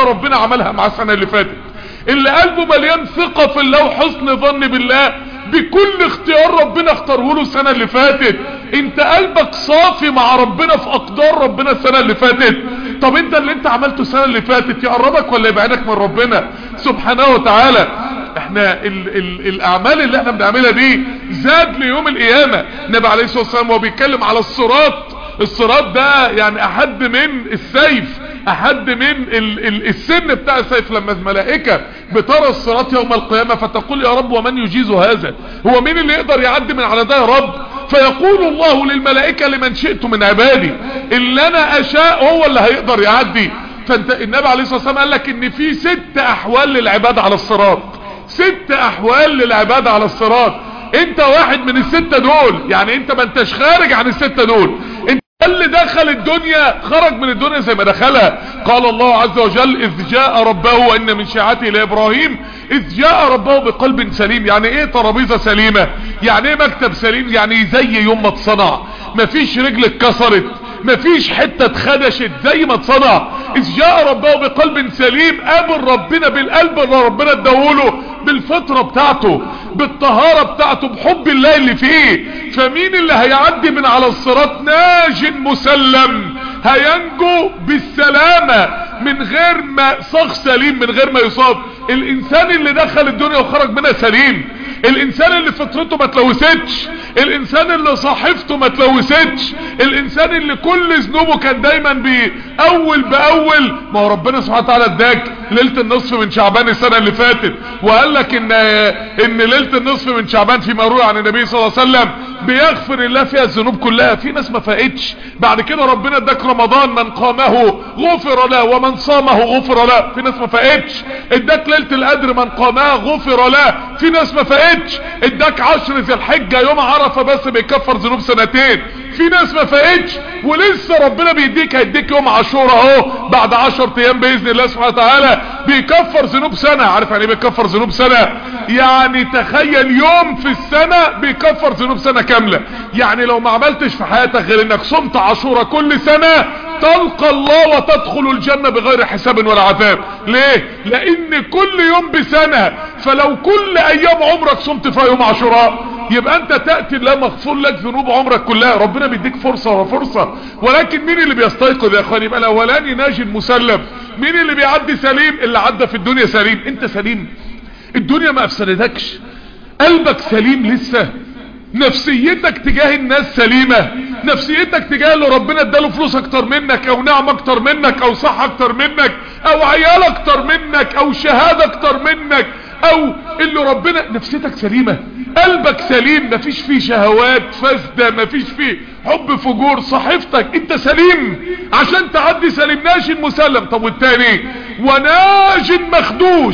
حاجة ربنا عملها مع السنة اللي فاتت اللي قلبه مليان ثقة في الله وحسن ظن بالله بكل اختيار ربنا اختاره له السنة اللي فاتت انت قلبك صافي مع ربنا في اقدار ربنا السنة اللي فاتت طب انت اللي انت عملته السنة اللي فاتت يقربك ولا يبعدك من ربنا سبحانه وتعالى احنا ال ال الاعمال اللي احنا بنعملها دي زاد ليوم القيامة النبي عليه الصلاة والسلام وهو بيتكلم على الصراط الصراط ده يعني احد من السيف احد من ال ال السن بتاع السيف لما الملائكة بترى الصراط يوم القيامة فتقول يا رب ومن يجيز هذا هو مين اللي يقدر يعدي من على ده يا رب فيقول الله للملائكة لمن شئت من عبادي اللي انا اشاء هو اللي هيقدر يعدي فانت النبي عليه الصلاة والسلام قال لك ان في ست احوال للعباد على الصراط ست احوال للعباد على الصراط انت واحد من الستة دول يعني انت ما انتش خارج عن الستة دول انت اللي دخل الدنيا خرج من الدنيا زي ما دخلها قال الله عز وجل اذ جاء ربه وان من شيعته لابراهيم اذ جاء ربه بقلب سليم يعني ايه ترابيزه سليمه يعني ايه مكتب سليم يعني زي يوم ما اتصنع مفيش رجل اتكسرت مفيش حته اتخدشت زي ما اتصنع اذ جاء ربه بقلب سليم قابل ربنا بالقلب اللي ربنا اداهوله بالفطره بتاعته بالطهاره بتاعته بحب الله اللي فيه فمين اللي هيعدي من على الصراط ناج مسلم هينجو بالسلامة من غير ما صخ سليم من غير ما يصاب الانسان اللي دخل الدنيا وخرج منها سليم الانسان اللي فطرته ما تلوثتش الانسان اللي صحيفته ما تلوثتش الانسان اللي كل ذنوبه كان دايما باول باول ما هو ربنا سبحانه وتعالى اداك ليله النصف من شعبان السنه اللي فاتت وقال لك ان ان ليله النصف من شعبان فيما روي عن النبي صلى الله عليه وسلم بيغفر الله فيها الذنوب كلها في ناس ما فاقتش بعد كده ربنا اداك رمضان من قامه غفر له ومن صامه غفر له في ناس ما فاقتش اداك ليله القدر من قامها غفر له في ناس ما فاقتش اداك عشر ذي الحجه يوم عرفه بس بيكفر ذنوب سنتين في ناس ما فاقتش ولسه ربنا بيديك هيديك يوم عاشوراء اهو بعد 10 ايام باذن الله سبحانه وتعالى بيكفر ذنوب سنه عارف يعني ايه بيكفر ذنوب سنه يعني تخيل يوم في السنه بيكفر ذنوب سنه كامله يعني لو ما عملتش في حياتك غير انك صمت عاشوراء كل سنه تلقى الله وتدخل الجنة بغير حساب ولا عذاب ليه لان كل يوم بسنة فلو كل ايام عمرك صمت فيها يوم عاشوراء يبقى انت تأتي الله مغفور لك ذنوب عمرك كلها ربنا بيديك فرصة وفرصة ولكن مين اللي بيستيقظ يا اخواني يبقى الاولاني ناجي المسلم مين اللي بيعدي سليم اللي عدى في الدنيا سليم انت سليم الدنيا ما افسدتكش قلبك سليم لسه نفسيتك تجاه الناس سليمة نفسيتك تجاه اللي ربنا اداله فلوس اكتر منك او نعم اكتر منك او صح اكتر منك او عيال اكتر منك او شهادة اكتر منك او اللي ربنا نفسيتك سليمة قلبك سليم مفيش فيه شهوات فاسدة مفيش فيه حب فجور صحيفتك انت سليم عشان تعدي سليم ناج مسلم طب والتاني وناج مخدوش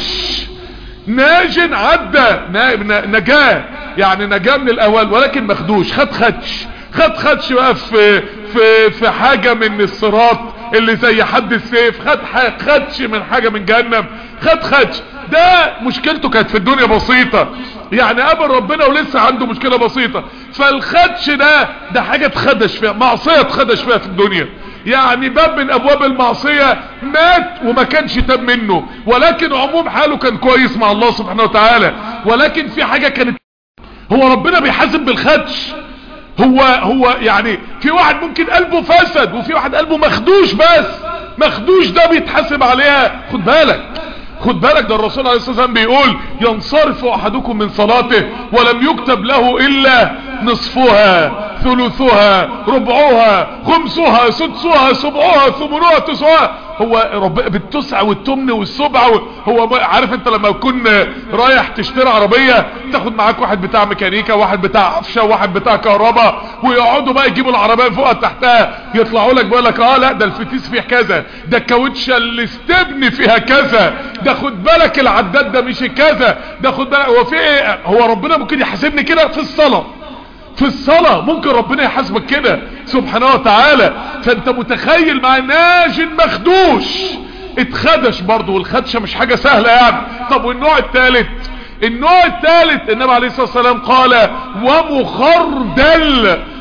ناج عدى نجاه يعني نجاه من الاول ولكن مخدوش خد خدش خد خدش بقى في في في حاجة من الصراط اللي زي حد السيف خد خدش من حاجة من جهنم خد خدش ده مشكلته كانت في الدنيا بسيطة يعني قابل ربنا ولسه عنده مشكلة بسيطة فالخدش ده ده حاجة اتخدش فيها معصية اتخدش فيها في الدنيا يعني باب من ابواب المعصية مات وما كانش تاب منه ولكن عموم حاله كان كويس مع الله سبحانه وتعالى ولكن في حاجة كانت هو ربنا بيحاسب بالخدش هو هو يعني في واحد ممكن قلبه فسد وفي واحد قلبه مخدوش بس مخدوش ده بيتحاسب عليها خد بالك خد بالك ده الرسول عليه الصلاة والسلام بيقول ينصرف احدكم من صلاته ولم يكتب له الا نصفها ثلثها ربعها خمسها سدسها سبعها ثمنها تسعها هو رب بالتسع والتمن والسبع هو عارف انت لما تكون رايح تشتري عربية تاخد معاك واحد بتاع ميكانيكا واحد بتاع عفشة واحد بتاع كهرباء ويقعدوا بقى يجيبوا العربية فوقها تحتها يطلعوا لك بيقول لك اه لا ده الفتيس فيه كذا ده الكاوتشة اللي استبني فيها كذا ده خد بالك العداد ده مش كذا ده خد بالك هو في ايه هو ربنا ممكن يحاسبني كده في الصلاة في الصلاة ممكن ربنا يحاسبك كده سبحانه وتعالى فانت متخيل مع ناج مخدوش اتخدش برضه والخدشة مش حاجة سهلة يعني طب والنوع الثالث النوع الثالث النبي عليه الصلاة والسلام قال ومخردل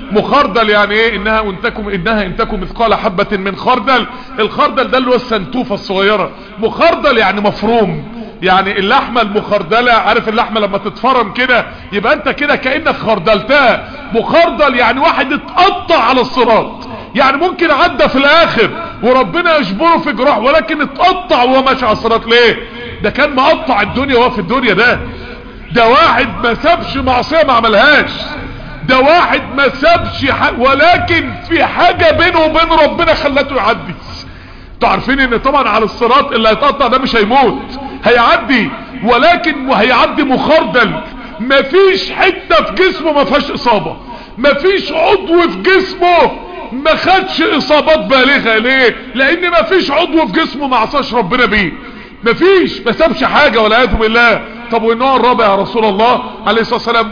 مخردل يعني ايه انها انتكم انها انتكم مثقال حبة من خردل الخردل ده اللي هو السنتوفة الصغيرة مخردل يعني مفروم يعني اللحمة المخردلة عارف اللحمة لما تتفرم كده يبقى انت كده كأنك خردلتها مخردل يعني واحد اتقطع على الصراط يعني ممكن عدى في الاخر وربنا يجبره في جراح ولكن اتقطع وهو ماشي على الصراط ليه ده كان مقطع الدنيا وهو في الدنيا ده ده واحد ما سابش معصية ما عملهاش ده واحد ما سابش ح... ولكن في حاجة بينه وبين ربنا خلته يعدي انتوا عارفين ان طبعا على الصراط اللي هيتقطع ده مش هيموت هيعدي ولكن وهيعدي مخردل مفيش حتة في جسمه ما فيهاش اصابة مفيش عضو في جسمه ما خدش اصابات بالغة ليه لان مفيش عضو في جسمه ما عصاش ربنا بيه مفيش ما سابش حاجة ولا ياذ بالله طب والنوع الرابع يا رسول الله عليه الصلاة والسلام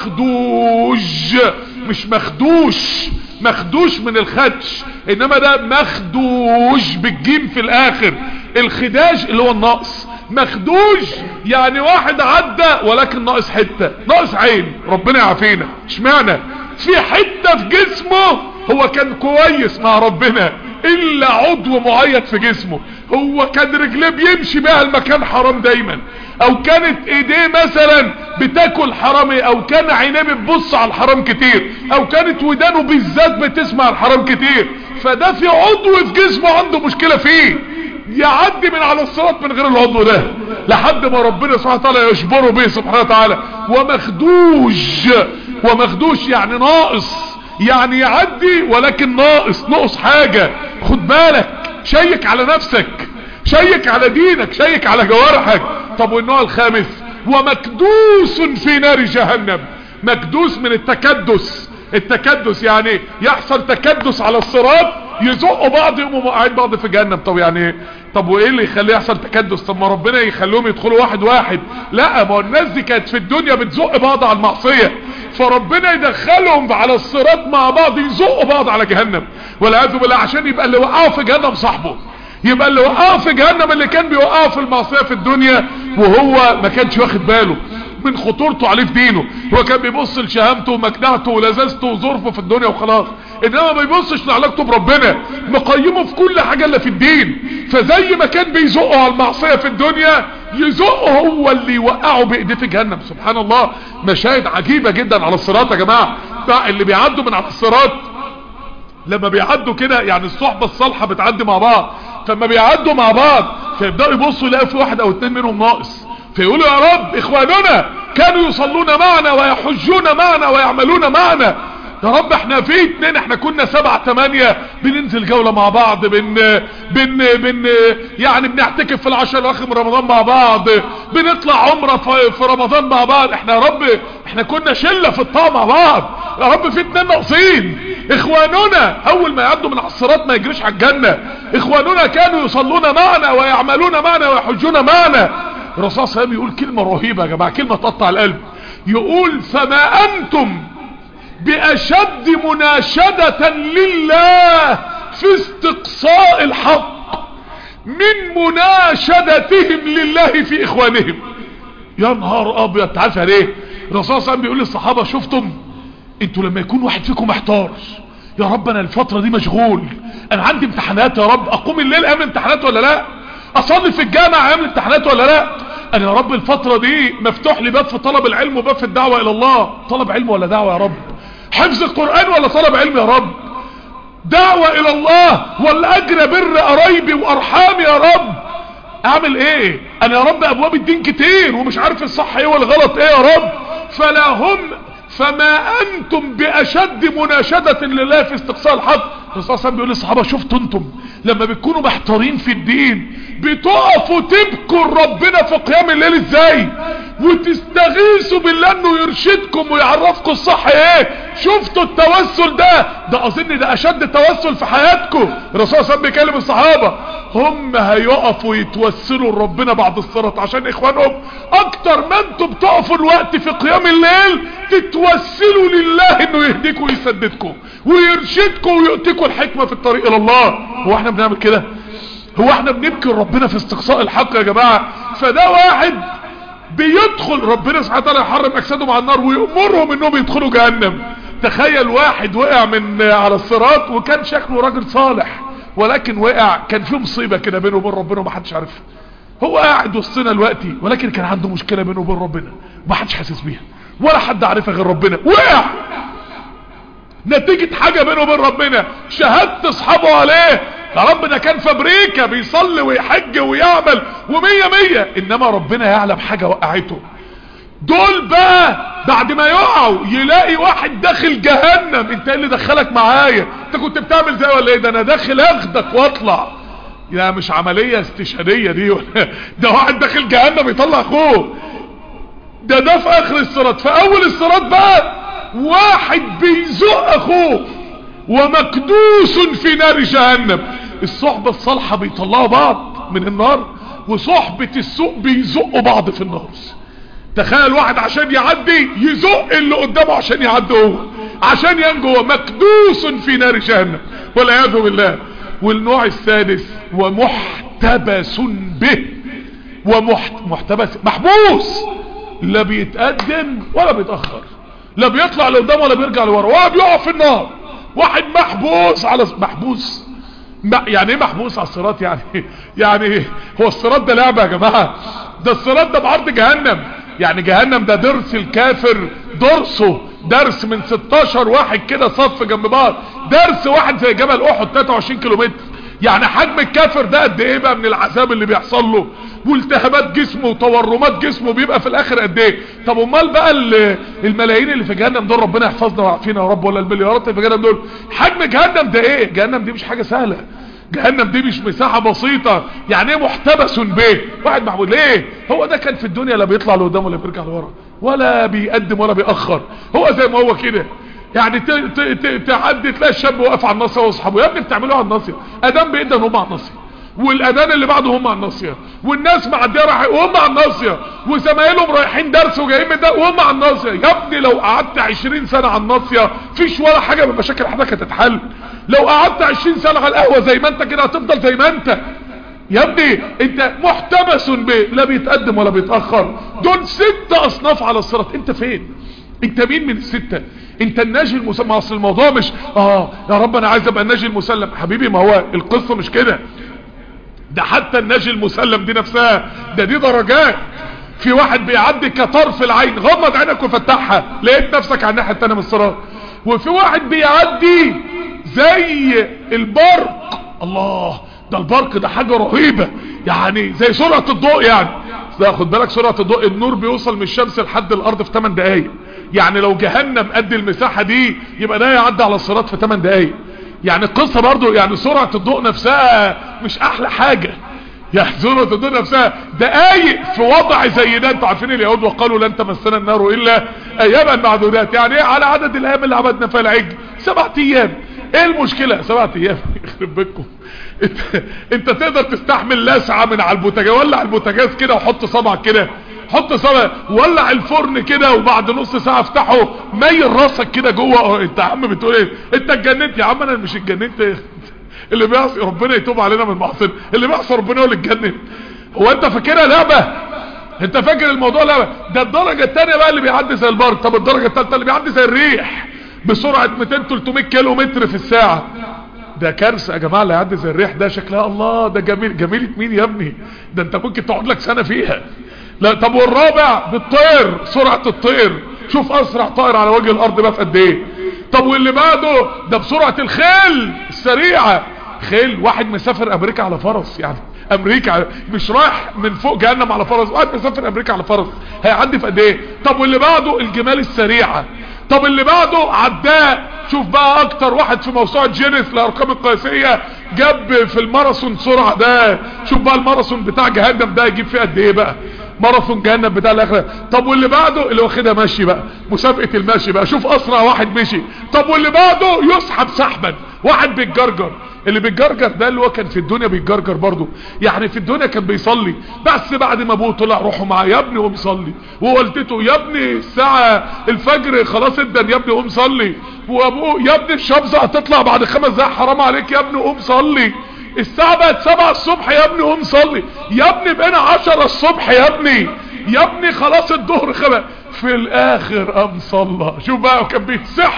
ومخدوج مش مخدوش مخدوش من الخدش انما ده مخدوش بالجيم في الاخر الخداج اللي هو النقص مخدوش يعني واحد عدى ولكن ناقص حتة ناقص عين ربنا يعافينا اشمعنى في حتة في جسمه هو كان كويس مع ربنا الا عضو معين في جسمه هو كان رجليه بيمشي بها المكان حرام دايما او كانت ايديه مثلا بتاكل حرامي او كان عينيه بتبص على الحرام كتير او كانت ودانه بالذات بتسمع الحرام كتير فده في عضو في جسمه عنده مشكلة فيه يعدي من على الصراط من غير العضو ده لحد ما ربنا سبحانه وتعالى يشبره به سبحانه وتعالى ومخدوش ومخدوش يعني ناقص يعني يعدي ولكن ناقص نقص حاجة خد بالك شيك على نفسك شيك على دينك شيك على جوارحك طب والنوع الخامس ومكدوس في نار جهنم مكدوس من التكدس التكدس يعني يحصل تكدس على الصراط يزقوا بعض يقوموا قاعدين بعض في جهنم طب يعني ايه طب وايه اللي يخليه يحصل تكدس طب ما ربنا يخليهم يدخلوا واحد واحد لا ما هو الناس دي كانت في الدنيا بتزق بعض على المعصيه فربنا يدخلهم على الصراط مع بعض يزقوا بعض على جهنم والعياذ بالله عشان يبقى اللي وقعه في جهنم صاحبه يبقى اللي وقعه في جهنم اللي كان بيوقعه في المعصيه في الدنيا وهو ما كانش واخد باله من خطورته عليه في دينه هو كان بيبص لشهامته ومكنعته ولذاذته وظرفه في الدنيا وخلاص انما ما بيبصش لعلاقته بربنا مقيمه في كل حاجه الا في الدين فزي ما كان بيزقه على المعصيه في الدنيا يزقه هو اللي يوقعه بايديه في جهنم سبحان الله مشاهد عجيبه جدا على الصراط يا جماعه اللي بيعدوا من على الصراط لما بيعدوا كده يعني الصحبه الصالحه بتعدي مع بعض فلما بيعدوا مع بعض فيبداوا يبصوا يلاقوا في واحد او اتنين منهم ناقص فيقولوا يا رب اخواننا كانوا يصلون معنا ويحجون معنا ويعملون معنا يا رب احنا في اتنين احنا كنا سبعة تمانية بننزل جولة مع بعض بن بن بن يعني بنعتكف في العشر الاخر من رمضان مع بعض بنطلع عمرة في, في رمضان مع بعض احنا يا رب احنا كنا شلة في الطاعة مع بعض يا رب في اتنين ناقصين اخواننا اول ما يعدوا من على الصراط ما يجريش على الجنة اخواننا كانوا يصلون معنا ويعملون معنا ويحجون معنا الرسول صلى الله عليه وسلم يقول كلمة رهيبة يا جماعة كلمة تقطع القلب يقول فما انتم باشد مناشدة لله في استقصاء الحق من مناشدتهم لله في اخوانهم يا نهار ابيض تعرف ليه الرسول صلى الله عليه وسلم بيقول للصحابة شفتم انتوا لما يكون واحد فيكم محتار يا رب انا الفترة دي مشغول انا عندي امتحانات يا رب اقوم الليل ايام امتحانات ولا لا اصلي في الجامعة ايام الامتحانات ولا لا انا يا رب الفترة دي مفتوح لي باب في طلب العلم وباب في الدعوة الى الله طلب علم ولا دعوة يا رب حفظ القرآن ولا طلب علم يا رب دعوة الى الله ولا اجرى بر قرايبي وارحامي يا رب اعمل ايه انا يا رب ابواب الدين كتير ومش عارف الصح ايه والغلط ايه يا رب فلا هم فما انتم باشد مناشدة لله في استقصاء الحق الرسول صلى الله عليه وسلم بيقول للصحابة شفتوا انتم لما بتكونوا محتارين في الدين بتقفوا تبكوا ربنا في قيام الليل ازاي وتستغيثوا بالله انه يرشدكم ويعرفكم الصح ايه شفتوا التوسل ده ده اظن ده اشد توسل في حياتكم الرسول صلى الله عليه وسلم بيكلم الصحابة هم هيقفوا يتوسلوا لربنا بعد الصلاة عشان اخوانهم اكتر ما انتم بتقفوا الوقت في قيام الليل تتوسلوا لله انه يهديكم ويسددكم ويرشدكم ويؤتكم الحكمة في الطريق الى الله هو احنا بنعمل كده هو احنا بنبكي ربنا في استقصاء الحق يا جماعة فده واحد بيدخل ربنا سبحانه وتعالى يحرم اجسادهم على النار ويأمرهم انهم يدخلوا جهنم تخيل واحد وقع من على الصراط وكان شكله راجل صالح ولكن وقع كان فيه مصيبة كده بينه وبين ربنا ومحدش عارفها هو قاعد وسطنا دلوقتي ولكن كان عنده مشكلة بينه وبين ربنا ومحدش حاسس بيها ولا حد عارفها غير ربنا وقع نتيجة حاجة بينه وبين ربنا شهادة اصحابه عليه يا رب ده كان في امريكا بيصلي ويحج ويعمل ومية مية انما ربنا يعلم حاجة وقعته دول بقى بعد ما يقعوا يلاقي واحد داخل جهنم انت ايه اللي دخلك معايا انت كنت بتعمل زي ولا ايه ده انا داخل اخدك واطلع يا مش عملية استشهادية دي ده واحد داخل جهنم يطلع اخوه ده ده في اخر الصراط في اول الصراط بقى واحد بيزق اخوه ومكدوس في نار جهنم الصحبة الصالحة بيطلعوا بعض من النار وصحبة السوء بيزقوا بعض في النار تخيل واحد عشان يعدي يزق اللي قدامه عشان يعدي هو عشان ينجو هو مكدوس في نار جهنم والعياذ بالله والنوع السادس ومحتبس به ومحتبس محبوس لا بيتقدم ولا بيتأخر لا بيطلع لقدام ولا بيرجع لورا ولا بيقع في النار واحد محبوس على محبوس يعني ايه محبوس على الصراط يعني يعني هو الصراط ده لعبه يا جماعه ده الصراط ده بعرض جهنم يعني جهنم ده درس الكافر درسه درس من 16 واحد كده صف جنب بعض درس واحد زي جبل احد 23 كيلومتر يعني حجم الكافر ده قد ايه بقى من العذاب اللي بيحصل له والتهابات جسمه وتورمات جسمه بيبقى في الاخر قد ايه طب امال بقى الملايين اللي في جهنم دول ربنا يحفظنا ويعافينا يا رب ولا المليارات اللي في جهنم دول حجم جهنم ده ايه جهنم دي مش حاجه سهله جهنم دي مش مساحة بسيطة يعني ايه محتبس به واحد محمود ليه هو ده كان في الدنيا لا بيطلع لقدام ولا بيرجع لورا ولا بيقدم ولا بيأخر هو زي ما هو كده يعني تعدي تلاقي الشاب واقف على الناصية واصحابه يا ابني بتعملوها على الناصية ادام بيدن هم على الناصية والاذان اللي بعده هم على الناصية والناس معديه رايحين وهم على الناصية وزمايلهم رايحين درس وجايين من ده وهم على الناصية يا ابني لو قعدت 20 سنة على الناصية فيش ولا حاجة من مشاكل حضرتك هتتحل لو قعدت 20 سنة على القهوة زي ما انت كده هتفضل زي ما انت يا ابني انت محتبس به لا بيتقدم ولا بيتأخر دول ست اصناف على الصراط انت فين انت مين من الستة انت الناجي المسلم اصل الموضوع مش اه يا رب انا عايز ابقى الناجي المسلم حبيبي ما هو القصة مش كده ده حتى الناجي المسلم دي نفسها ده دي درجات في واحد بيعدي كطرف العين غمض عينك وفتحها لقيت نفسك على الناحية التانية من الصراط وفي واحد بيعدي زي البرق الله ده البرق ده حاجة رهيبة يعني زي سرعة الضوء يعني ده خد بالك سرعة الضوء النور بيوصل من الشمس لحد الارض في 8 دقايق يعني لو جهنم قد المساحة دي يبقى ده يعدي على الصراط في 8 دقايق يعني القصة برضو يعني سرعة الضوء نفسها مش احلى حاجة يعني سورة الضوء نفسها دقايق في وضع زي ده انتوا عارفين اليهود وقالوا لن تمسنا النار الا اياما معدودات يعني ايه على عدد الايام اللي عبدنا فيها العجل سبعة ايام ايه المشكلة سبعة ايام يخرب بيتكم انت, انت تقدر تستحمل لسعة من على البوتاجاز ولع البوتاجاز كده وحط صبعك كده حط صبع ولع الفرن كده وبعد نص ساعة افتحه ميل راسك كده جوه انت يا عم بتقول ايه انت اتجننت يا عم انا مش اتجننت اللي بيعصي ربنا يتوب علينا من معصيه اللي بيعصي ربنا هو اللي اتجنن هو انت فاكرها لعبه انت فاكر الموضوع لعبه ده الدرجه الثانيه بقى اللي بيعدي زي البرق طب الدرجه الثالثه اللي بيعدي زي الريح بسرعه 200 300 كيلو متر في الساعه ده كارثه يا جماعه اللي يعدي زي الريح ده شكلها الله ده جميل جميله مين يا ابني ده انت ممكن تقعد لك سنه فيها لا طب والرابع بالطير سرعه الطير شوف اسرع طائر على وجه الارض بقى في قد ايه طب واللي بعده ده بسرعه الخيل السريعه خيل واحد مسافر امريكا على فرس يعني امريكا مش رايح من فوق جهنم على فرس واحد مسافر امريكا على فرس هيعدي في قد ايه طب واللي بعده الجمال السريعه طب اللي بعده عداء شوف بقى اكتر واحد في موسوعة جينيس الارقام القياسية جاب في الماراثون سرعة ده شوف بقى الماراثون بتاع جهنم ده يجيب فيه قد ايه بقى ماراثون جهنم بتاع الاخره طب واللي بعده اللي واخدها ماشي بقى مسابقه المشي بقى شوف اسرع واحد مشي طب واللي بعده يسحب سحبا واحد بيتجرجر اللي بيتجرجر ده اللي هو كان في الدنيا بيتجرجر برضه يعني في الدنيا كان بيصلي بس بعد ما ابوه طلع روحوا معاه يا ابني قوم صلي ووالدته يا ابني الساعه الفجر خلاص ادن يا ابني قوم صلي وابوه يا ابني الشمس هتطلع بعد خمس دقايق حرام عليك يا ابني قوم صلي الساعة بقت سبعة الصبح يا ابني قوم صلي يا ابني بقينا عشرة الصبح يا ابني يا ابني خلاص الظهر خبأ في الاخر قام صلى شوف بقى كان بيتسحب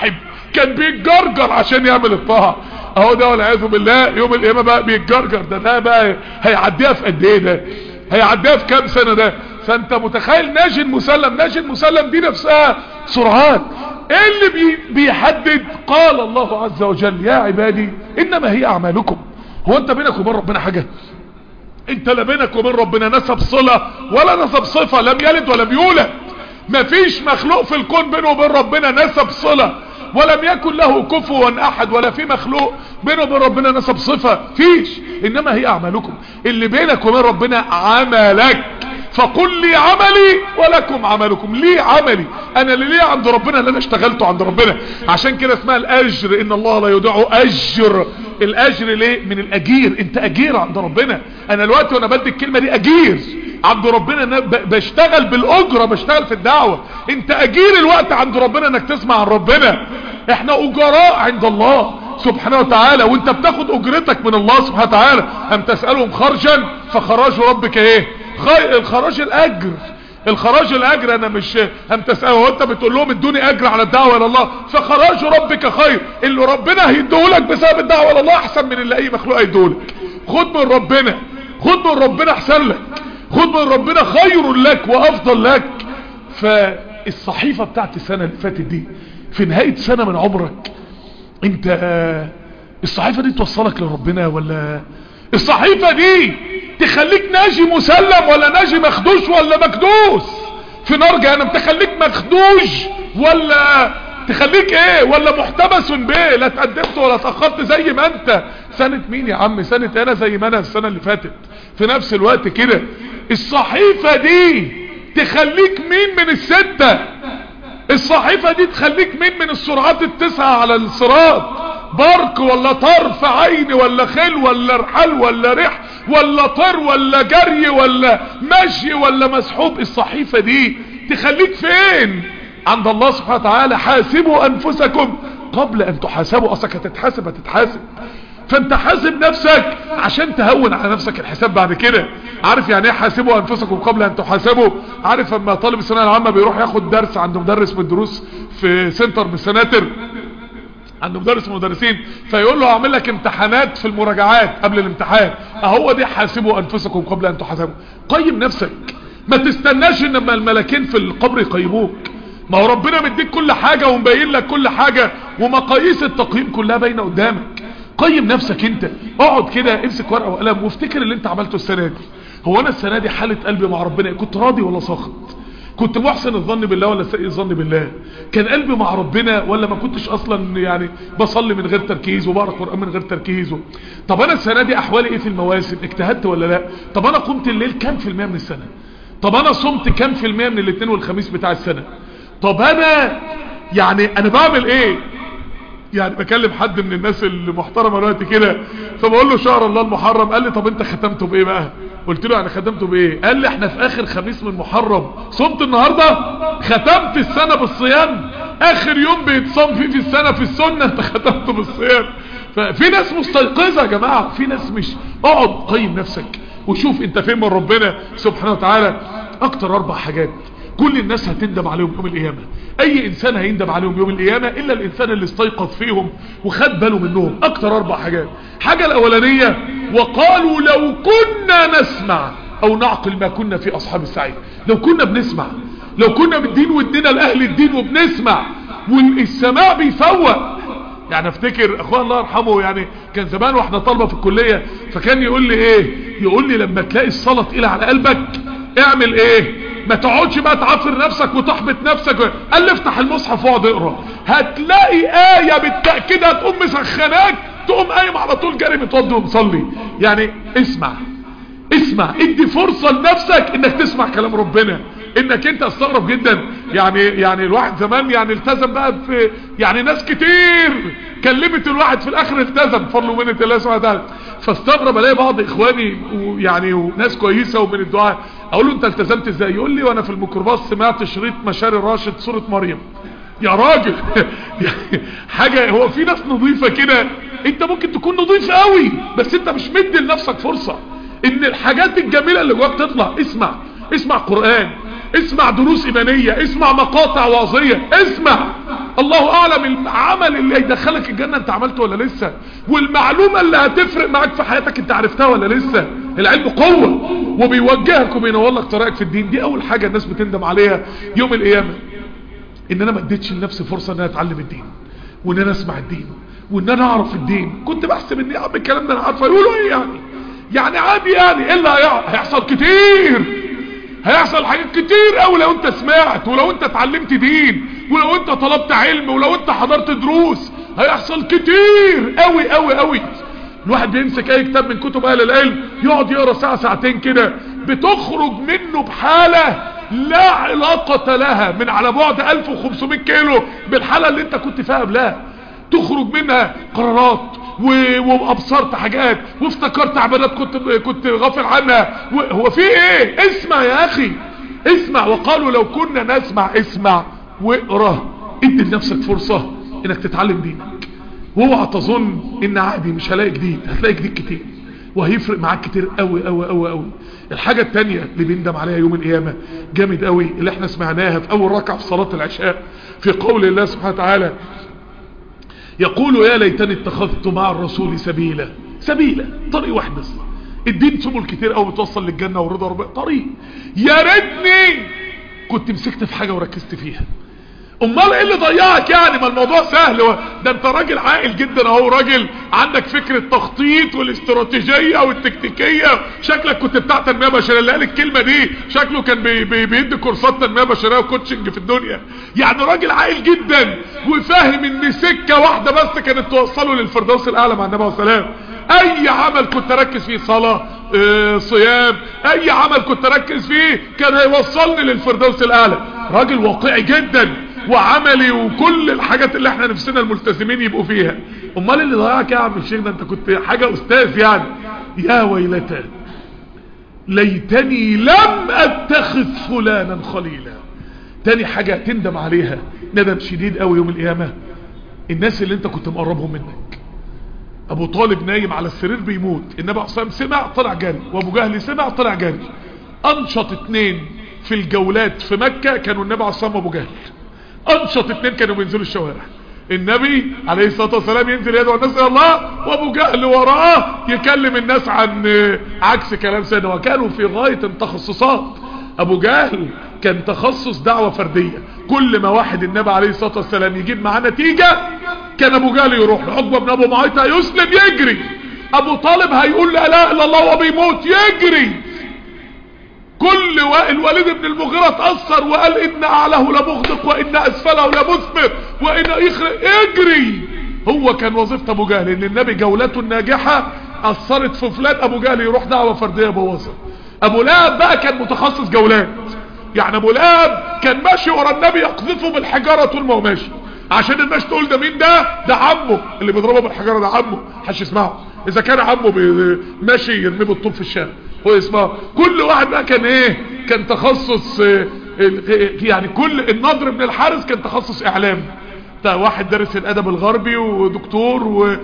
كان بيتجرجر عشان يعمل الطاعة اهو ده والعياذ بالله يوم القيامة بقى بيتجرجر ده ده بقى هيعديها في قد ايه ده هيعديها في كام سنة ده فانت متخيل ناجي المسلم ناجي المسلم دي نفسها سرعات ايه اللي بي بيحدد قال الله عز وجل يا عبادي انما هي اعمالكم هو انت بينك وبين ربنا حاجة انت لا بينك وبين ربنا نسب صلة ولا نسب صفة لم يلد ولم يولد مفيش مخلوق في الكون بينه وبين ربنا نسب صلة ولم يكن له كفوا احد ولا في مخلوق بينه وبين ربنا نسب صفة فيش انما هي اعمالكم اللي بينك وبين ربنا عملك فقل لي عملي ولكم عملكم ليه عملي انا اللي ليه عند ربنا اللي انا اشتغلته عند ربنا عشان كده اسمها الاجر ان الله لا يضيع اجر الاجر ليه من الاجير انت اجير عند ربنا انا دلوقتي وانا بدي الكلمة دي اجير عند ربنا انا بشتغل بالاجرة بشتغل في الدعوة انت اجير الوقت عند ربنا انك تسمع عن ربنا احنا اجراء عند الله سبحانه وتعالى وانت بتاخد اجرتك من الله سبحانه وتعالى ام تسألهم خرجا فخراج ربك ايه خي... الخراج الاجر الخراج الاجر انا مش هم تسأله وانت بتقول لهم ادوني اجر على الدعوة الى الله فخراج ربك خير اللي ربنا هيديهولك بسبب الدعوة الى الله احسن من اللي اي مخلوق هيديهولك خد من ربنا خد من ربنا احسن لك خد من ربنا خير لك وافضل لك فالصحيفة بتاعت السنة اللي فاتت دي في نهاية سنة من عمرك انت الصحيفة دي توصلك لربنا ولا الصحيفة دي تخليك ناجي مسلم ولا ناجي مخدوش ولا مكدوس في نار جهنم تخليك مخدوش ولا تخليك ايه ولا محتبس بيه لا تقدمت ولا تأخرت زي ما انت سنة مين يا عم سنة انا زي ما انا السنة اللي فاتت في نفس الوقت كده الصحيفة دي تخليك مين من الستة الصحيفة دي تخليك مين من السرعات التسعة على الصراط برق ولا طرف عين ولا خيل ولا رحل ولا ريح ولا طر ولا جري ولا مشي ولا مسحوب الصحيفة دي تخليك فين عند الله سبحانه وتعالى حاسبوا انفسكم قبل ان تحاسبوا اصلك هتتحاسب هتتحاسب فانت حاسب نفسك عشان تهون على نفسك الحساب بعد كده عارف يعني ايه حاسبوا انفسكم قبل ان تحاسبوا عارف اما طالب الثانويه العامه بيروح ياخد درس عند مدرس من الدروس في سنتر من السناتر عند مدرس من المدرسين فيقول له اعمل لك امتحانات في المراجعات قبل الامتحان اهو دي حاسبوا انفسكم قبل ان تحاسبوا قيم نفسك ما تستناش ان لما الملكين في القبر يقيموك ما هو ربنا مديك كل حاجة ومبين لك كل حاجة ومقاييس التقييم كلها باينه قدامك قيم نفسك انت اقعد كده امسك ورقة وقلم وافتكر اللي انت عملته السنة دي هو انا السنة دي حالة قلبي مع ربنا كنت راضي ولا ساخط كنت محسن الظن بالله ولا سيء الظن بالله كان قلبي مع ربنا ولا ما كنتش اصلا يعني بصلي من غير تركيز وبقرا قران من غير تركيز طب انا السنه دي احوالي ايه في المواسم اجتهدت ولا لا طب انا قمت الليل كام في المية من السنه طب انا صمت كام في المية من الاثنين والخميس بتاع السنه طب انا يعني انا بعمل ايه يعني بكلم حد من الناس المحترمه دلوقتي كده فبقول له شهر الله المحرم قال لي طب انت ختمته بايه بقى قلت له يعني ختمته بايه قال لي احنا في اخر خميس من محرم صمت النهارده ختمت السنه بالصيام اخر يوم بيتصام فيه في السنه في السنه انت ختمته بالصيام ففي ناس مستيقظه يا جماعه في ناس مش اقعد قيم نفسك وشوف انت فين من ربنا سبحانه وتعالى اكتر اربع حاجات كل الناس هتندم عليهم يوم القيامة اي انسان هيندم عليهم يوم القيامة الا الانسان اللي استيقظ فيهم وخد باله منهم اكتر اربع حاجات حاجة الاولانية وقالوا لو كنا نسمع او نعقل ما كنا في اصحاب السعيد لو كنا بنسمع لو كنا بالدين ودينا لاهل الدين وبنسمع والسماع بيفوق يعني افتكر اخوان الله يرحمه يعني كان زمان واحنا طالبه في الكليه فكان يقول لي ايه يقول لي لما تلاقي الصلاه تقيله على قلبك اعمل ايه ما تقعدش بقى تعفر نفسك وتحبط نفسك قال لي افتح المصحف واقعد اقرا هتلاقي ايه بالتاكيد هتقوم مسخناك تقوم قايم على طول جاري متوضي ومصلي يعني اسمع اسمع ادي فرصة لنفسك انك تسمع كلام ربنا انك انت استغرب جدا يعني يعني الواحد زمان يعني التزم بقى في يعني ناس كتير كلمت الواحد في الاخر التزم فضل ومنة الله سبحانه وتعالى فاستغرب الاقي بعض اخواني ويعني وناس كويسة ومن الدعاء اقول له انت التزمت ازاي يقول لي وانا في الميكروباص سمعت شريط مشاري راشد سورة مريم يا راجل حاجة هو في ناس نظيفة كده انت ممكن تكون نظيف قوي بس انت مش مدي لنفسك فرصة ان الحاجات الجميلة اللي جواك تطلع اسمع اسمع قرآن اسمع دروس ايمانية اسمع مقاطع وعظية اسمع الله اعلم العمل اللي هيدخلك الجنة انت عملته ولا لسه والمعلومة اللي هتفرق معاك في حياتك انت عرفتها ولا لسه العلم قوة وبيوجهك وبينور لك طريقك في الدين دي اول حاجة الناس بتندم عليها يوم القيامة ان انا ما اديتش لنفسي فرصة ان انا اتعلم الدين وان انا اسمع الدين وان انا اعرف الدين كنت بحسب ان يا عم الكلام ده انا عارفه يقولوا ايه يعني يعني عادي يعني ايه اللي هيحصل كتير هيحصل حاجات كتير قوي لو انت سمعت ولو انت اتعلمت دين ولو انت طلبت علم ولو انت حضرت دروس هيحصل كتير قوي قوي قوي الواحد بيمسك اي كتاب من كتب اهل العلم يقعد يقرا ساعه ساعتين كده بتخرج منه بحاله لا علاقة لها من على بعد 1500 كيلو بالحالة اللي انت كنت فيها قبلها تخرج منها قرارات وابصرت حاجات وافتكرت عبادات كنت كنت غافل عنها هو في ايه اسمع يا اخي اسمع وقالوا لو كنا نسمع اسمع واقرا ادي لنفسك فرصة انك تتعلم دينك واوعى تظن ان عادي مش هلاقي جديد هتلاقي جديد كتير وهيفرق معاك كتير قوي قوي قوي قوي الحاجة التانية اللي بيندم عليها يوم القيامة جامد قوي اللي احنا سمعناها في اول ركعة في صلاة العشاء في قول الله سبحانه وتعالى يقول يا ليتني اتخذت مع الرسول سبيلا سبيلا طريق واحد بس الدين سبل كتير قوي بتوصل للجنة ورضا ربنا طريق يا ريتني كنت مسكت في حاجة وركزت فيها امال ايه اللي ضيعك يعني ما الموضوع سهل و... ده انت راجل عاقل جدا اهو راجل عندك فكرة التخطيط والاستراتيجية والتكتيكية شكلك كنت بتاع تنمية بشرية اللي قال الكلمة دي شكله كان بي... بي... بيدي كورسات تنمية بشرية وكوتشنج في الدنيا يعني راجل عاقل جدا وفاهم ان سكة واحدة بس كانت توصله للفردوس الاعلى مع النبي عليه السلام اي عمل كنت اركز فيه صلاة اه صيام اي عمل كنت اركز فيه كان هيوصلني للفردوس الاعلى راجل واقعي جدا وعملي وكل الحاجات اللي احنا نفسنا الملتزمين يبقوا فيها امال اللي ضيعك يا عم الشيخ ده انت كنت حاجة استاذ يعني يا ويلتا ليتني لم اتخذ فلانا خليلا تاني حاجة تندم عليها ندم شديد قوي يوم القيامة الناس اللي انت كنت مقربهم منك ابو طالب نايم على السرير بيموت النبي عليه سمع طلع جري وابو جهل سمع طلع جري انشط اتنين في الجولات في مكة كانوا النبي عليه الصلاة وابو جهل انشط اتنين كانوا بينزلوا الشوارع النبي عليه الصلاة والسلام ينزل يدعو الناس الى الله وابو جهل وراه يكلم الناس عن عكس كلام سيدنا وكانوا في غاية التخصصات ابو جهل كان تخصص دعوة فردية كل ما واحد النبي عليه الصلاة والسلام يجيب معاه نتيجة كان ابو جهل يروح عقبة بن ابو معيط يسلم يجري ابو طالب هيقول لا اله الا الله وبيموت يجري كل الوليد بن المغيرة تأثر وقال ان اعلاه لمغدق وان اسفله لمثمر وان يخرق اجري هو كان وظيفة ابو جهل ان النبي جولته الناجحة اثرت في فلان ابو جهل يروح دعوة فردية بوظف ابو لهب بقى كان متخصص جولات يعني ابو لهب كان ماشي ورا النبي يقذفه بالحجارة طول ما هو ماشي عشان الناس تقول ده مين ده ده عمه اللي بيضربه بالحجارة ده عمه حش يسمعه اذا كان عمه ماشي يرميه بالطول في الشارع هو اسمه كل واحد بقى كان ايه كان تخصص يعني كل النضر بن الحارث كان تخصص اعلام واحد دارس الادب الغربي ودكتور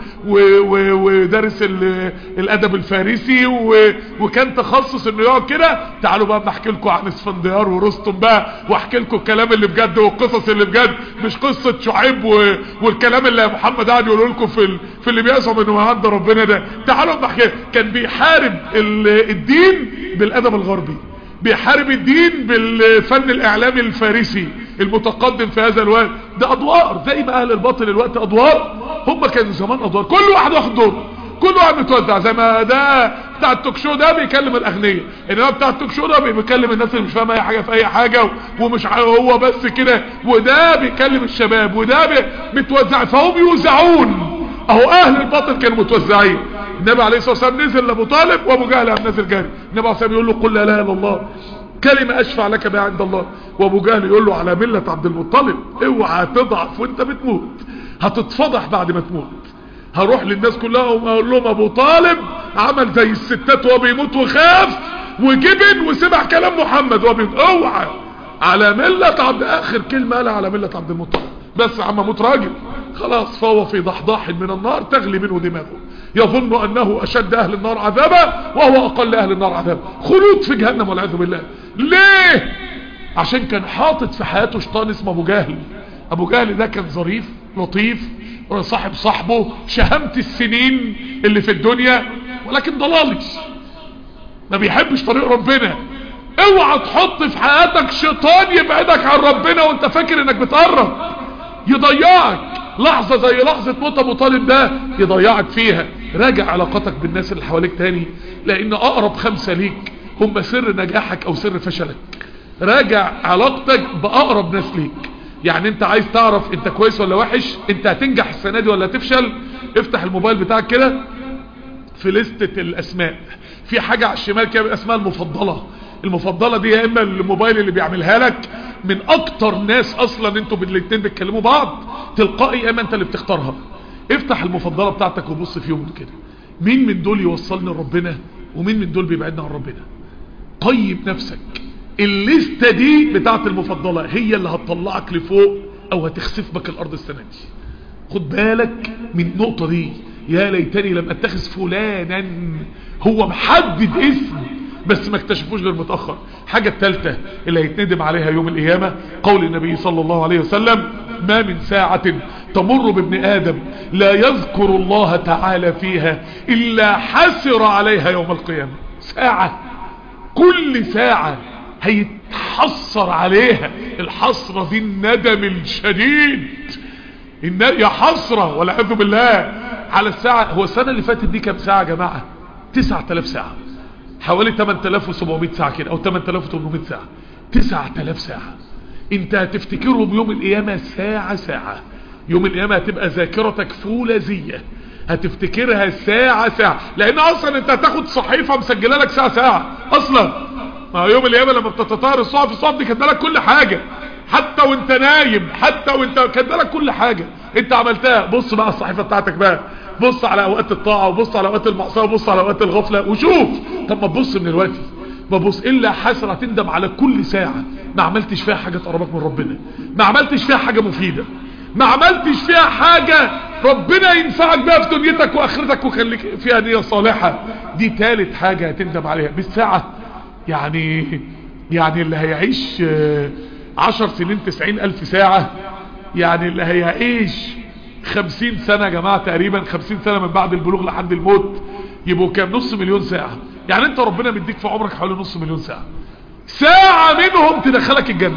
ودارس الادب الفارسي وكان تخصص انه يقعد كده تعالوا بقى بحكي لكم عن اسفنديار ورستم بقى واحكي لكم الكلام اللي بجد والقصص اللي بجد مش قصة شعيب والكلام اللي محمد قاعد يقول لكم في في اللي بيزعم انه عند ربنا ده تعالوا بحكي كان بيحارب الدين بالادب الغربي بيحارب الدين بالفن الاعلامي الفارسي المتقدم في هذا الوقت ده ادوار زي ما اهل الباطل الوقت ادوار هم كانوا زمان ادوار كل واحد واخد دور كل واحد متوزع زي ما ده بتاع التوك شو ده بيكلم الاغنياء انما بتاع التوك شو ده بيكلم الناس اللي مش فاهمه اي حاجه في اي حاجه ومش هو بس كده وده بيكلم الشباب وده متوزع فهم يوزعون اهو اهل الباطل كانوا متوزعين النبي عليه الصلاه والسلام نزل لابو طالب وابو جهل قام نازل جاري النبي عليه الصلاه يقول له قل لا اله الا الله كلمة اشفع لك بها عند الله وابو جهل يقول له على ملة عبد المطلب اوعى تضعف وانت بتموت هتتفضح بعد ما تموت هروح للناس كلها واقول لهم ابو طالب عمل زي الستات وهو بيموت وخاف وجبن وسمع كلام محمد وهو بيموت اوعى على ملة عبد اخر كلمة قالها على ملة عبد المطلب بس عم موت راجل خلاص فهو في ضحضاح من النار تغلي منه دماغه يظن انه اشد اهل النار عذابا وهو اقل اهل النار عذابا خلود في جهنم والعياذ بالله ليه عشان كان حاطط في حياته شيطان اسمه ابو جهل ابو جهل ده كان ظريف لطيف صاحب صاحبه شهامة السنين اللي في الدنيا ولكن ضلالي ما بيحبش طريق ربنا اوعى تحط في حياتك شيطان يبعدك عن ربنا وانت فاكر انك بتقرب يضيعك لحظة زي لحظة موت ابو طالب ده يضيعك فيها راجع علاقتك بالناس اللي حواليك تاني لان اقرب خمسة ليك هم سر نجاحك او سر فشلك راجع علاقتك باقرب ناس ليك يعني انت عايز تعرف انت كويس ولا وحش انت هتنجح السنة دي ولا تفشل افتح الموبايل بتاعك كده في لستة الاسماء في حاجة على الشمال كده اسمها المفضلة المفضلة دي يا اما الموبايل اللي بيعملها لك من اكتر ناس اصلا انتوا بالاتنين بتكلموا بعض تلقائي يا اما انت اللي بتختارها افتح المفضلة بتاعتك وبص فيهم كده مين من دول يوصلني لربنا ومين من دول بيبعدنا عن ربنا قيم نفسك الليستة دي بتاعت المفضلة هي اللي هتطلعك لفوق او هتخسف بك الارض السنة دي خد بالك من النقطة دي يا ليتني لم اتخذ فلانا هو محدد اسم بس ما اكتشفوش غير متأخر حاجة التالتة اللي هيتندم عليها يوم القيامة قول النبي صلى الله عليه وسلم ما من ساعة تمر بابن آدم لا يذكر الله تعالى فيها إلا حسر عليها يوم القيامة ساعة كل ساعة هيتحصر عليها الحسرة دي الندم الشديد يا حسرة والعياذ بالله على الساعة هو السنة اللي فاتت دي كام ساعة يا جماعة 9000 ساعة حوالي 8700 ساعة كده او 8800 ساعة 9000 ساعة انت هتفتكرهم يوم القيامة ساعة ساعة يوم القيامة هتبقى ذاكرتك فولاذية هتفتكرها ساعة ساعة لان اصلا انت هتاخد صحيفة مسجلة لك ساعة ساعة اصلا ما هو يوم القيامة لما بتتطهر الصحف الصحف دي كاتبه لك كل حاجة حتى وانت نايم حتى وانت كاتبه لك كل حاجة انت عملتها بص بقى الصحيفة بتاعتك بقى بص على اوقات الطاعة وبص على اوقات المعصية وبص على اوقات الغفلة وشوف طب ما تبص من الوقت ما بص الا حسرة تندم على كل ساعة ما عملتش فيها حاجة تقربك من ربنا ما عملتش فيها حاجة مفيدة ما عملتش فيها حاجة ربنا ينفعك بها في دنيتك واخرتك وخليك فيها نية صالحة دي تالت حاجة هتندم عليها بالساعة يعني يعني اللي هيعيش عشر سنين تسعين الف ساعة يعني اللي هيعيش خمسين سنة يا جماعة تقريبا خمسين سنة من بعد البلوغ لحد الموت يبقوا كام نص مليون ساعة يعني انت ربنا مديك في عمرك حوالي نص مليون ساعة ساعة منهم تدخلك الجنة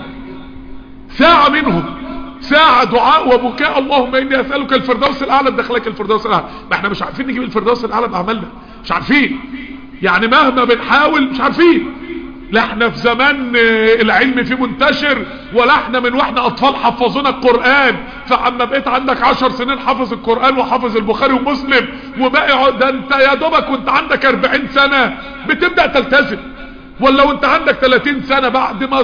ساعة منهم ساعة دعاء وبكاء اللهم اني اسألك الفردوس الاعلى تدخلك الفردوس الاعلى ما احنا مش عارفين نجيب الفردوس الاعلى بعملنا مش عارفين يعني مهما بنحاول مش عارفين لا احنا في زمان العلم فيه منتشر ولا احنا من واحنا اطفال حفظونا القرآن فعما بقيت عندك عشر سنين حافظ القرآن وحافظ البخاري ومسلم وبقى ده انت يا دوبك وانت عندك اربعين سنة بتبدأ تلتزم ولا وانت عندك تلاتين سنة بعد ما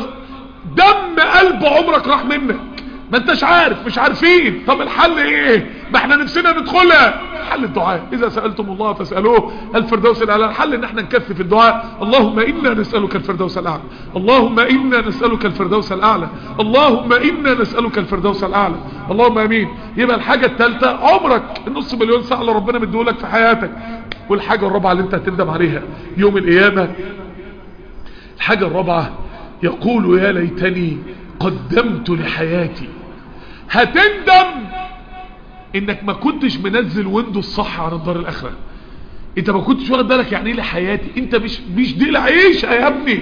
دم قلب عمرك راح منك ما انتش عارف مش عارفين طب الحل ايه ما احنا نفسنا ندخلها حل الدعاء اذا سألتم الله فاسألوه الفردوس الاعلى الحل ان احنا نكثف الدعاء اللهم انا نسألك الفردوس الاعلى اللهم انا نسألك الفردوس الاعلى اللهم انا نسألك الفردوس الاعلى اللهم امين يبقى الحاجة الثالثة عمرك النص مليون ساعة اللي ربنا مديهولك في حياتك والحاجة الرابعة اللي انت هتندم عليها يوم القيامة الحاجة الرابعة يقول يا ليتني قدمت لحياتي هتندم انك ما كنتش منزل ويندوز صح عن الدار الاخره انت ما كنتش واخد بالك يعني ايه لحياتي انت مش مش دي العيشه يا ابني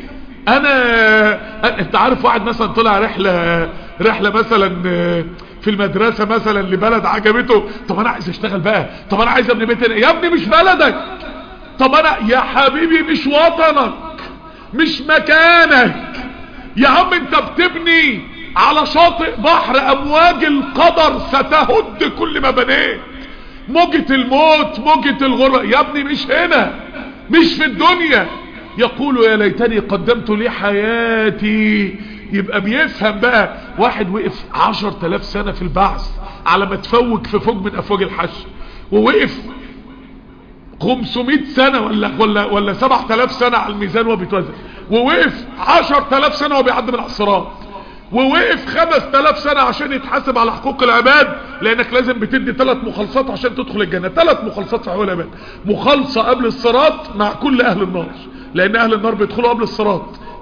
انا انت عارف واحد مثلا طلع رحله رحله مثلا في المدرسه مثلا لبلد عجبته طب انا عايز اشتغل بقى طب انا عايز ابني بيت يا ابني مش بلدك طب انا يا حبيبي مش وطنك مش مكانك يا عم انت بتبني على شاطئ بحر امواج القدر ستهد كل ما بنيت موجة الموت موجة الغرة يا ابني مش هنا مش في الدنيا يقول يا ليتني قدمت لي حياتي يبقى بيفهم بقى واحد وقف عشر تلاف سنة في البعث على ما تفوج في فوج من افواج الحشر ووقف 500 سنة ولا ولا ولا 7000 سنة على الميزان وهو بيتوزن ووقف 10000 سنة وهو بيعدي من على الصراط ووقف 5000 سنة عشان يتحاسب على حقوق العباد لانك لازم بتدي ثلاث مخالصات عشان تدخل الجنة ثلاث مخالصات في حقوق العباد مخالصة قبل الصراط مع كل اهل النار لان اهل النار بيدخلوا قبل الصراط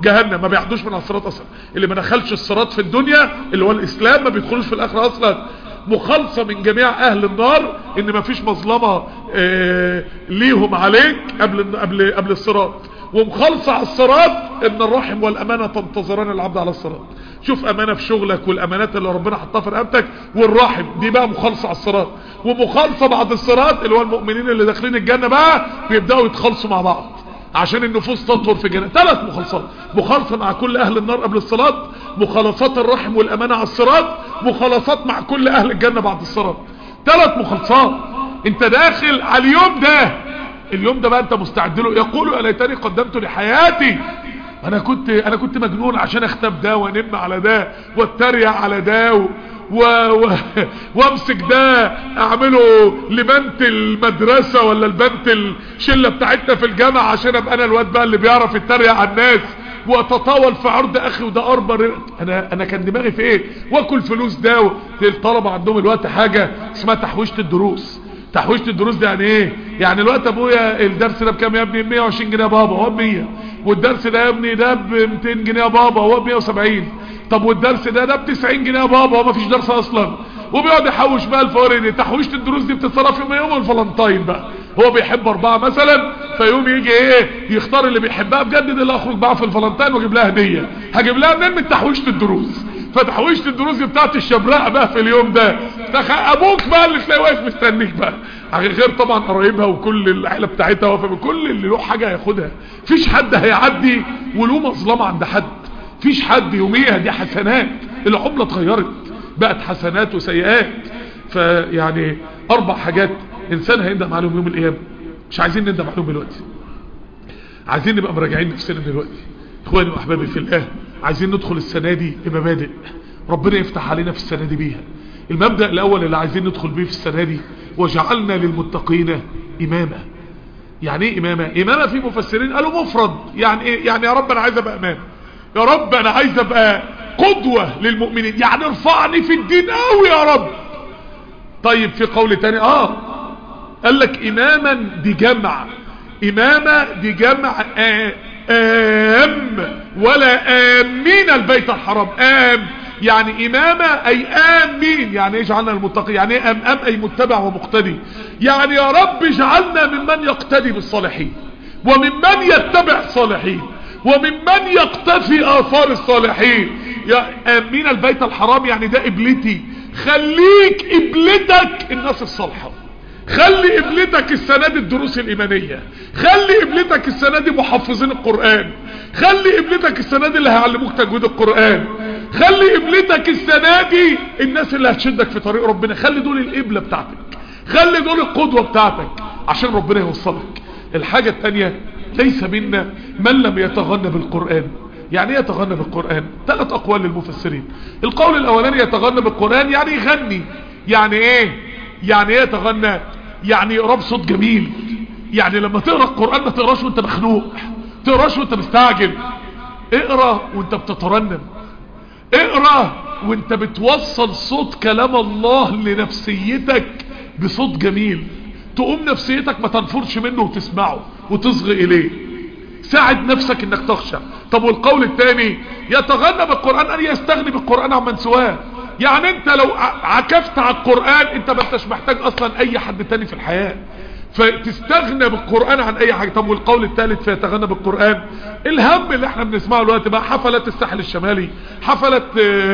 جهنم ما بيعدوش من على الصراط اصلا اللي ما دخلش الصراط في الدنيا اللي هو الاسلام ما بيدخلوش في الاخره اصلا مخالصة من جميع اهل النار ان ما فيش مظلمة آه ليهم عليك قبل قبل قبل الصراط ومخالصة على الصراط ان الرحم والامانة تنتظران العبد على الصراط شوف امانة في شغلك والامانات اللي ربنا حطها في رقبتك والرحم دي بقى مخالصة على الصراط ومخالصة بعد الصراط اللي هو المؤمنين اللي داخلين الجنة بقى بيبدأوا يتخلصوا مع بعض عشان النفوس تطهر في الجنة ثلاث مخالصات مخالصة مع كل اهل النار قبل الصلاة مخالصات الرحم والامانة على الصراط مخالصات مع كل اهل الجنة بعد الصراط ثلاث مخالصات انت داخل على اليوم ده اليوم ده بقى انت مستعد له يقول يا ليتني قدمت لحياتي انا كنت انا كنت مجنون عشان اختب ده وانم على ده واتريق على ده و... و... و... وامسك ده اعمله لبنت المدرسة ولا البنت الشلة بتاعتنا في الجامعة عشان ابقى انا الواد بقى اللي بيعرف يتريق على الناس واتطاول في عرض اخي وده اربر انا انا كان دماغي في ايه واكل فلوس ده الطلبة عندهم الوقت حاجة اسمها تحويشة الدروس تحويشة الدروس ده يعني ايه يعني الوقت ابويا الدرس ده بكام يا ابني 120 جنيه يا بابا هو ب 100 والدرس ده يا ابني ده ب 200 جنيه يا بابا هو ب 170 طب والدرس ده ده ب 90 جنيه يا بابا هو ما فيش درس اصلا وبيقعد يحوش بقى الفوارق دي تحويشة الدروس دي بتتصرف يوم يوم الفالنتاين بقى هو بيحب اربعة مثلا فيوم يجي ايه يختار اللي بيحبها بجد دي اللي اخرج بقى في الفالنتين واجيب لها هدية هجيب لها منين من تحويشة الدروس فتحويشة الدروس دي بتاعت الشبراء بقى في اليوم ده تخ... ابوك بقى اللي تلاقيه واقف مستنيك بقى غير طبعا قرايبها وكل العيله بتاعتها وفي كل اللي له حاجه هياخدها فيش حد هيعدي وله مظلمه عند حد فيش حد يوميها دي حسنات العمله اتغيرت بقت حسنات وسيئات فيعني اربع حاجات انسان هيندم عليهم يوم القيامه مش عايزين نندم عليهم دلوقتي عايزين نبقى مراجعين نفسنا دلوقتي اخواني واحبابي في الله عايزين ندخل السنه دي بمبادئ ربنا يفتح علينا في السنه دي بيها المبدأ الاول اللي عايزين ندخل بيه في السنة دي وجعلنا للمتقين اماما يعني ايه اماما اماما في مفسرين قالوا مفرد يعني ايه يعني يا رب انا عايز ابقى امام يا رب انا عايز ابقى قدوة للمؤمنين يعني ارفعني في الدين قوي يا رب طيب في قول تاني اه قال لك اماما دي جمع امامة دي جمع آه ام ولا امين البيت الحرام ام يعني امامة اي امين يعني ايه جعلنا المتقي يعني ايه ام ام اي متبع ومقتدي يعني يا رب اجعلنا ممن يقتدي بالصالحين وممن يتبع الصالحين وممن يقتفي اثار الصالحين يا امين البيت الحرام يعني ده قبلتي خليك قبلتك الناس الصالحه خلي قبلتك السنة دي الدروس الإيمانية خلي قبلتك السنة دي محفظين القرآن خلي قبلتك السنة دي اللي هيعلموك تجويد القرآن خلي قبلتك السنة دي الناس اللي هتشدك في طريق ربنا خلي دول القبلة بتاعتك خلي دول القدوة بتاعتك عشان ربنا يوصلك الحاجة التانية ليس منا من لم يتغنى بالقرآن يعني ايه يتغنى بالقرآن ثلاث اقوال للمفسرين القول الاولاني يتغنى بالقرآن يعني يغني يعني ايه يعني ايه يتغنى يعني يقرا بصوت جميل يعني لما تقرا القرآن ما تقراش وانت مخنوق تقراش وانت مستعجل اقرا وانت بتترنم اقرا وانت بتوصل صوت كلام الله لنفسيتك بصوت جميل تقوم نفسيتك ما تنفرش منه وتسمعه وتصغي اليه ساعد نفسك انك تخشع طب والقول الثاني يتغنى بالقرآن ان يستغني بالقرآن عن من سواه يعني انت لو عكفت على القرآن انت ما انتش محتاج اصلا اي حد تاني في الحياة فتستغنى بالقرآن عن اي حاجة طب والقول الثالث فيتغنى بالقرآن الهم اللي احنا بنسمعه دلوقتي بقى حفلات الساحل الشمالي حفلات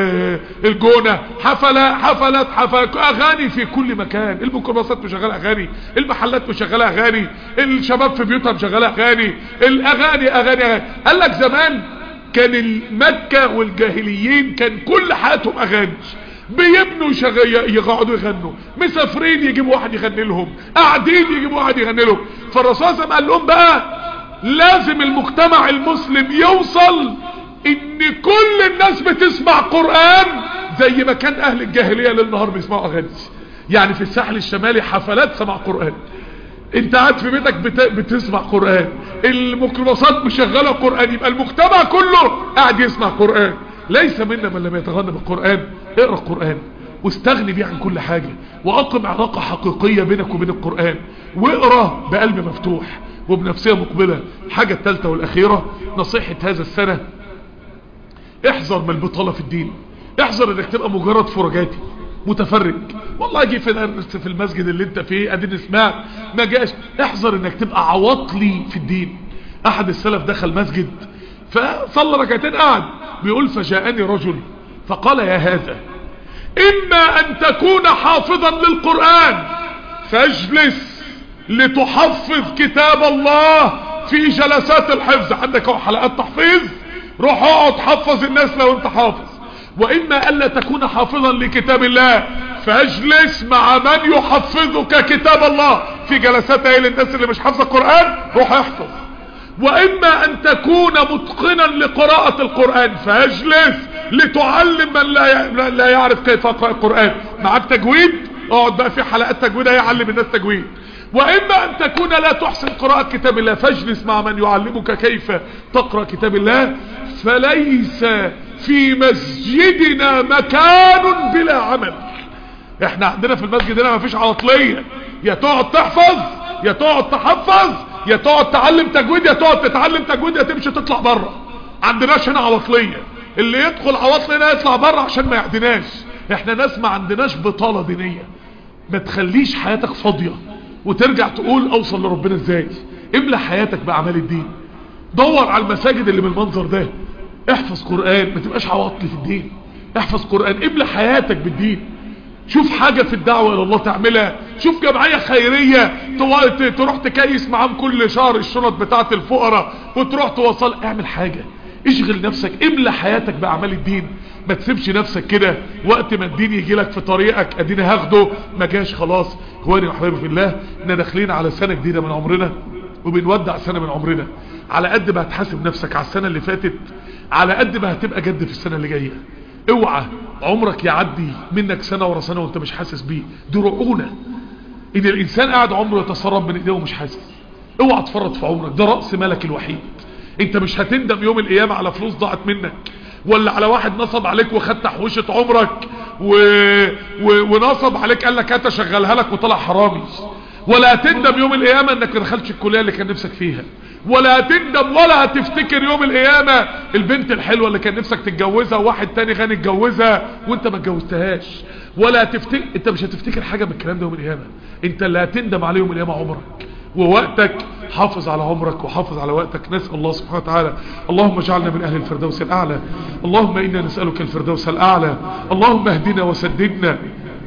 الجونة حفلة حفلات حفلات اغاني في كل مكان الميكروباصات مشغله اغاني المحلات مشغله اغاني الشباب في بيوتها مشغله اغاني الاغاني اغاني اغاني قال لك زمان كان المكة والجاهليين كان كل حياتهم اغاني بيبنوا يقعدوا يغنوا مسافرين يجيبوا واحد يغني لهم قاعدين يجيبوا واحد يغني لهم فالرسول صلى الله عليه وسلم قال لهم بقى لازم المجتمع المسلم يوصل ان كل الناس بتسمع قرآن زي ما كان اهل الجاهلية للنهار بيسمعوا اغاني يعني في الساحل الشمالي حفلات سمع قرآن انت قاعد في بيتك بت... بتسمع قرآن الميكروباصات مشغلة قرآن يبقى المجتمع كله قاعد يسمع قرآن ليس منا من لم يتغنى بالقرآن اقرأ القرآن واستغني بيه عن كل حاجة واقم علاقة حقيقية بينك وبين القرآن واقرأ بقلب مفتوح وبنفسية مقبلة الحاجة الثالثة والأخيرة نصيحة هذا السنة احذر من البطالة في الدين احذر انك تبقى مجرد فرجاتي متفرج والله جه في درس في المسجد اللي انت فيه اديني سمعت ما جاش احذر انك تبقى عواطلي في الدين احد السلف دخل مسجد فصلى ركعتين قعد بيقول فجاءني رجل فقال يا هذا اما ان تكون حافظا للقرآن فاجلس لتحفظ كتاب الله في جلسات الحفظ عندك حلقات تحفيظ روح اقعد حفظ الناس لو انت حافظ واما الا تكون حافظا لكتاب الله فاجلس مع من يحفظك كتاب الله في جلسات ايه للناس اللي مش حافظه القرآن روح احفظ واما ان تكون متقنا لقراءة القرآن فاجلس لتعلم من لا لا يعرف كيف يقرأ القرآن معاك تجويد اقعد بقى في حلقات تجويد يعلم الناس تجويد واما ان تكون لا تحسن قراءة كتاب الله فاجلس مع من يعلمك كيف تقرأ كتاب الله فليس في مسجدنا مكان بلا عمل احنا عندنا في المسجد هنا مفيش عواطلية يا تقعد تحفظ يا تقعد تحفظ يا تقعد تعلم تجويد يا تقعد تتعلم تجويد يا تمشي تطلع بره عندناش هنا عواطلية اللي يدخل عواطلي هنا يطلع بره عشان ما يعدناش احنا ناس ما عندناش بطالة دينية ما تخليش حياتك فاضية وترجع تقول اوصل لربنا ازاي املى حياتك باعمال الدين دور على المساجد اللي بالمنظر ده احفظ قرآن ما تبقاش عواطلي في الدين احفظ قرآن املى حياتك بالدين شوف حاجة في الدعوة الى الله تعملها شوف جمعية خيرية تروح تكيس معاهم كل شهر الشنط بتاعة الفقراء وتروح توصل اعمل حاجة اشغل نفسك املى حياتك باعمال الدين ما تسيبش نفسك كده وقت ما الدين يجي لك في طريقك اديني هاخده ما جاش خلاص اخواني وحبايبي في الله احنا داخلين على سنة جديدة من عمرنا وبنودع سنة من عمرنا على قد ما هتحاسب نفسك على السنة اللي فاتت على قد ما هتبقى جد في السنة اللي جاية اوعى عمرك يعدي منك سنة ورا سنة وانت مش حاسس بيه دي رعونة ان الانسان قاعد عمره يتسرب من ايديه ومش حاسس اوعى تفرط في عمرك ده رأس مالك الوحيد انت مش هتندم يوم القيامة على فلوس ضاعت منك ولا على واحد نصب عليك وخد تحويشة عمرك و... و... ونصب عليك قال لك هات شغلها لك وطلع حرامي ولا هتندم يوم القيامة انك ما دخلتش الكلية اللي كان نفسك فيها ولا هتندم ولا هتفتكر يوم القيامة البنت الحلوة اللي كان نفسك تتجوزها وواحد تاني غني اتجوزها وانت ما اتجوزتهاش ولا هتفتكر انت مش هتفتكر حاجة من الكلام ده يوم القيامة انت اللي هتندم عليه يوم القيامة عمرك ووقتك حافظ على عمرك وحافظ على وقتك نسأل الله سبحانه وتعالى اللهم اجعلنا من أهل الفردوس الأعلى اللهم إنا نسألك الفردوس الأعلى اللهم اهدنا وسددنا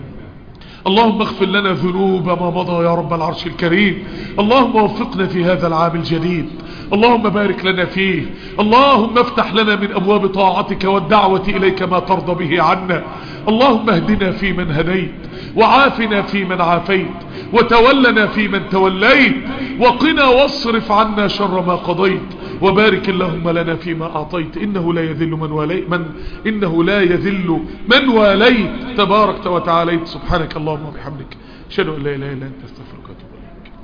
اللهم اغفر لنا ذنوب ما مضى يا رب العرش الكريم اللهم وفقنا في هذا العام الجديد اللهم بارك لنا فيه اللهم افتح لنا من أبواب طاعتك والدعوة إليك ما ترضى به عنا اللهم اهدنا في من هديت وعافنا في من عافيت وتولنا في من توليت وقنا واصرف عنا شر ما قضيت وبارك اللهم لنا فيما أعطيت إنه لا يذل من واليت من إنه لا يذل من واليت تباركت وتعاليت سبحانك اللهم وبحمدك أشهد أن لا إله إلا أنت استغفرك وأتوب إليك